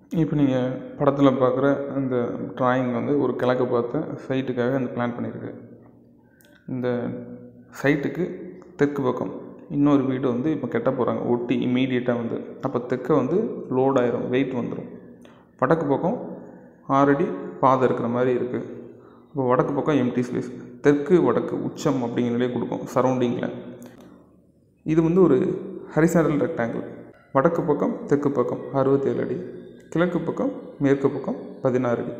இப்போ நீங்கள் படத்தில் பார்க்குற அந்த ட்ராயிங் வந்து ஒரு கிழக்கு பார்த்த சைட்டுக்காக அந்த பிளான் பண்ணியிருக்கு இந்த சைட்டுக்கு தெற்கு பக்கம் இன்னொரு வீடு வந்து இப்போ கட்ட போகிறாங்க ஒட்டி இம்மீடியட்டாக வந்து அப்போ தெற்க வந்து லோட் ஆயிரும் வெயிட் வந்துடும் வடக்கு பக்கம் ஆல்ரெடி பாதை இருக்கிற மாதிரி இருக்குது இப்போ வடக்கு பக்கம் எம்டி ஸ்பேஸ் தெற்கு வடக்கு உச்சம் அப்படிங்கிறதே கொடுக்கும் சரௌண்டிங்கில் இது வந்து ஒரு ஹரிசாண்டல் ரெக்டாங்கிள் வடக்கு பக்கம் தெற்கு பக்கம் அறுபத்தேழு அடி கிழக்கு பக்கம் மேற்கு பக்கம் பதினாறு அடி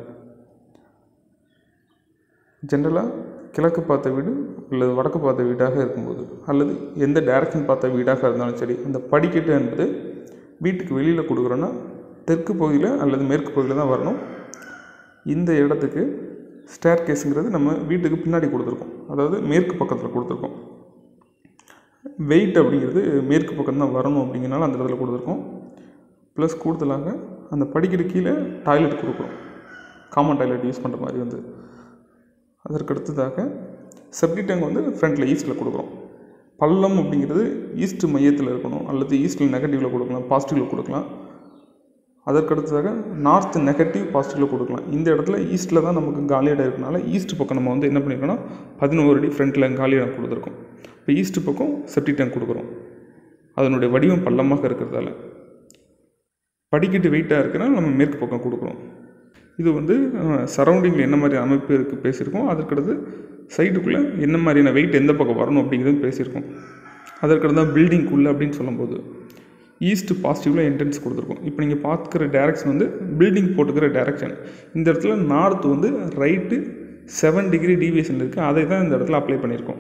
ஜென்ரலாக கிழக்கு பார்த்த வீடு அல்லது வடக்கு பார்த்த வீடாக இருக்கும்போது அல்லது எந்த டைரக்ஷன் பார்த்த வீடாக இருந்தாலும் சரி அந்த படிக்கட்டு என்பது வீட்டுக்கு வெளியில் கொடுக்குறோன்னா தெற்கு பகுதியில் அல்லது மேற்கு பகுதியில் தான் வரணும் இந்த இடத்துக்கு ஸ்டேர் கேஸுங்கிறது நம்ம வீட்டுக்கு பின்னாடி கொடுத்துருக்கோம் அதாவது மேற்கு பக்கத்தில் கொடுத்துருக்கோம் வெயிட் அப்படிங்கிறது மேற்கு பக்கம் தான் வரணும் அப்படிங்கிறனால அந்த இடத்துல கொடுத்துருக்கோம் ப்ளஸ் கூடுதலாக அந்த படிக்கட்டு கீழே டாய்லெட் கொடுக்குறோம் காமன் டாய்லெட் யூஸ் பண்ணுற மாதிரி வந்து அதற்கு அடுத்ததாக செப்டி டேங்க் வந்து ஃப்ரண்ட்டில் ஈஸ்ட்டில் கொடுக்குறோம் பள்ளம் அப்படிங்கிறது ஈஸ்ட் மையத்தில் இருக்கணும் அல்லது ஈஸ்ட்டில் நெகட்டிவில் கொடுக்கலாம் பாசிட்டிவில் கொடுக்கலாம் அதற்கு அடுத்ததாக நார்த் நெகட்டிவ் பாசிட்டிவில் கொடுக்கலாம் இந்த இடத்துல ஈஸ்ட்டில் தான் நமக்கு காலியிடம் இருக்கனால ஈஸ்ட் பக்கம் நம்ம வந்து என்ன பண்ணியிருக்கோம்னா பதினோரு அடி ஃப்ரண்ட்டில் காலியிடம் கொடுத்துருக்கோம் இப்போ ஈஸ்ட் பக்கம் செப்டி டேங்க் கொடுக்குறோம் அதனுடைய வடிவம் பள்ளமாக இருக்கிறதால படிக்கட்டு வெயிட்டாக இருக்குன்னா நம்ம மேற்கு பக்கம் கொடுக்குறோம் இது வந்து சரௌண்டிங்கில் என்ன மாதிரி அமைப்பு இருக்குது பேசியிருக்கோம் அதற்கடுத்து சைட்டுக்குள்ளே என்ன மாதிரியான வெயிட் எந்த பக்கம் வரணும் அப்படிங்கிறது பேசியிருக்கோம் அதற்கடுத்து தான் பில்டிங்குள்ளே அப்படின்னு சொல்லும்போது ஈஸ்ட் பாசிட்டிவில் என்ட்ரன்ஸ் கொடுத்துருக்கோம் இப்போ நீங்கள் பார்க்குற டேரக்ஷன் வந்து பில்டிங் போட்டுக்கிற டேரக்ஷன் இந்த இடத்துல நார்த் வந்து ரைட்டு செவன் டிகிரி டீவியேஷன் இருக்குது அதை தான் இந்த இடத்துல அப்ளை பண்ணியிருக்கோம்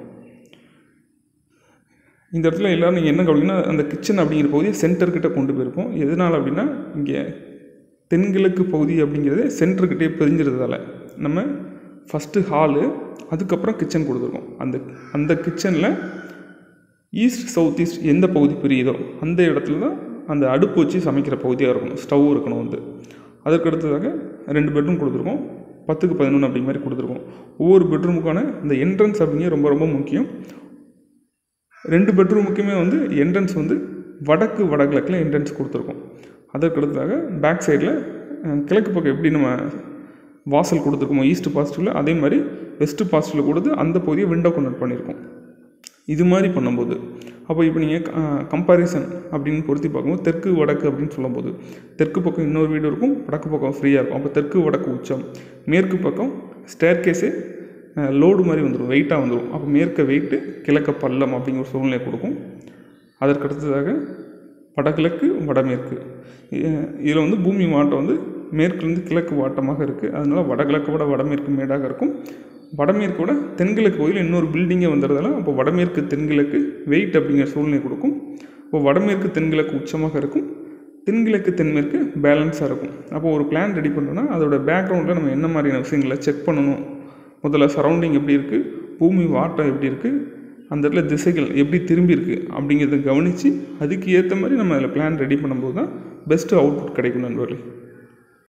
இந்த இடத்துல எல்லோரும் நீங்கள் என்ன கவனிங்கன்னா அந்த கிச்சன் அப்படிங்கிற பகுதியை சென்டர்கிட்ட கொண்டு போயிருக்கோம் எதனால் அப்படின்னா இங்கே தென்கிழக்கு பகுதி அப்படிங்கிறது சென்டர்கிட்டே பிரிஞ்சிருந்ததால் நம்ம ஃபஸ்ட்டு ஹாலு அதுக்கப்புறம் கிச்சன் கொடுத்துருக்கோம் அந்த அந்த கிச்சனில் ஈஸ்ட் சவுத் ஈஸ்ட் எந்த பகுதி பிரியுதோ அந்த இடத்துல தான் அந்த அடுப்பு வச்சு சமைக்கிற பகுதியாக இருக்கணும் ஸ்டவ் இருக்கணும் வந்து அதற்கு அடுத்ததாக ரெண்டு பெட்ரூம் கொடுத்துருக்கோம் பத்துக்கு பதினொன்று அப்படி மாதிரி கொடுத்துருக்கோம் ஒவ்வொரு பெட்ரூமுக்கான இந்த என்ட்ரன்ஸ் அப்படிங்கிறது ரொம்ப ரொம்ப முக்கியம் ரெண்டு பெட்ரூமுக்குமே வந்து என்ட்ரன்ஸ் வந்து வடக்கு வடகிழக்கில் என்ட்ரன்ஸ் கொடுத்துருக்கோம் அதற்கு அடுத்ததாக பேக் சைடில் கிழக்கு பக்கம் எப்படி நம்ம வாசல் கொடுத்துருக்கோமோ ஈஸ்ட் பாசிட்டிவில் அதே மாதிரி வெஸ்ட்டு பாசிட்டிவில் கொடுத்து அந்த பகுதியை விண்டோ கன்வெர்ட் பண்ணியிருக்கோம் இது மாதிரி பண்ணும்போது அப்போ இப்போ நீங்கள் கம்பாரிசன் அப்படின்னு பொருத்தி பார்க்கும்போது தெற்கு வடக்கு அப்படின்னு சொல்லும்போது தெற்கு பக்கம் இன்னொரு வீடு இருக்கும் வடக்கு பக்கம் ஃப்ரீயாக இருக்கும் அப்போ தெற்கு வடக்கு உச்சம் மேற்கு பக்கம் ஸ்டேர் கேஸே லோடு மாதிரி வந்துடும் வெயிட்டாக வந்துடும் அப்போ மேற்க வெயிட்டு கிழக்க பள்ளம் அப்படிங்கிற சூழ்நிலை கொடுக்கும் அதற்கு அடுத்ததாக வடகிழக்கு வடமேற்கு இதில் வந்து பூமி வாட்டம் வந்து மேற்குலேருந்து கிழக்கு வாட்டமாக இருக்குது அதனால் வடகிழக்கு விட வடமேற்கு மேடாக இருக்கும் வடமேற்கு விட தென்கிழக்கு பகுதியில் இன்னொரு பில்டிங்கே வந்துடுறதால அப்போ வடமேற்கு தென்கிழக்கு வெயிட் அப்படிங்கிற சூழ்நிலை கொடுக்கும் இப்போ வடமேற்கு தென்கிழக்கு உச்சமாக இருக்கும் தென்கிழக்கு தென்மேற்கு பேலன்ஸாக இருக்கும் அப்போ ஒரு பிளான் ரெடி பண்ணுறோன்னா அதோட பேக்ரவுண்டில் நம்ம என்ன மாதிரியான விஷயங்களை செக் பண்ணணும் முதல்ல சரௌண்டிங் எப்படி இருக்குது பூமி வாட்டம் எப்படி இருக்குது அந்த இடத்துல திசைகள் எப்படி திரும்பி இருக்குது அப்படிங்கிறத கவனித்து அதுக்கு ஏற்ற மாதிரி நம்ம அதில் பிளான் ரெடி பண்ணும்போது தான் பெஸ்ட்டு அவுட்புட் கிடைக்கும் நண்பர்களே